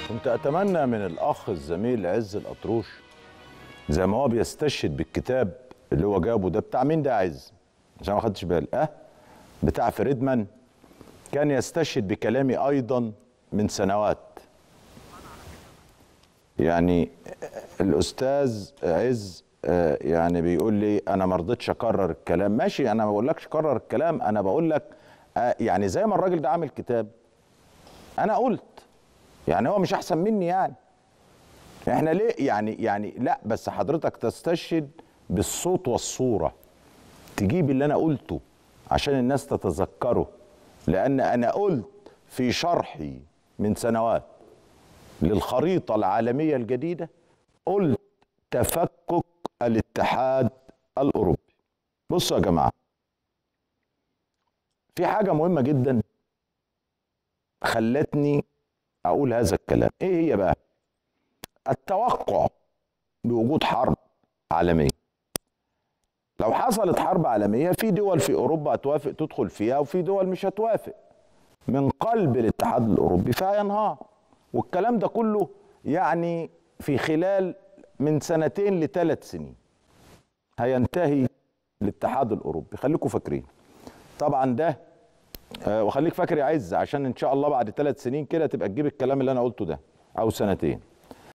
كنت اتمنى من الاخ الزميل عز الاطروش زي ما هو بيستشهد بالكتاب اللي هو جابه ده بتاع مين ده يا عز عشان ما خدتش بالي اه بتاع فريدمان كان يستشهد بكلامي ايضا من سنوات يعني الاستاذ عز آه، يعني بيقول لي انا ما رضيتش اكرر الكلام ماشي انا ما بقولكش كرر الكلام انا بقول لك آه، يعني زي ما الراجل ده عامل كتاب انا قلت يعني هو مش احسن مني يعني احنا ليه يعني يعني لا بس حضرتك تستشهد بالصوت والصوره تجيب اللي انا قلته عشان الناس تتذكره لان انا قلت في شرحي من سنوات للخريطه العالميه الجديده قلت تفكك الاتحاد الاوروبي بصوا يا جماعه في حاجه مهمه جدا خلتني اقول هذا الكلام ايه هي بقى التوقع بوجود حرب عالميه لو حصلت حرب عالميه في دول في اوروبا هتوافق تدخل فيها وفي دول مش هتوافق من قلب الاتحاد الاوروبي فهينهار والكلام ده كله يعني في خلال من سنتين لثلاث سنين هينتهي الاتحاد الاوروبي خليكم فاكرين طبعا ده آه، وخليك فاكر يا عز عشان ان شاء الله بعد ثلاث سنين كده تبقى تجيب الكلام اللي انا قلته ده او سنتين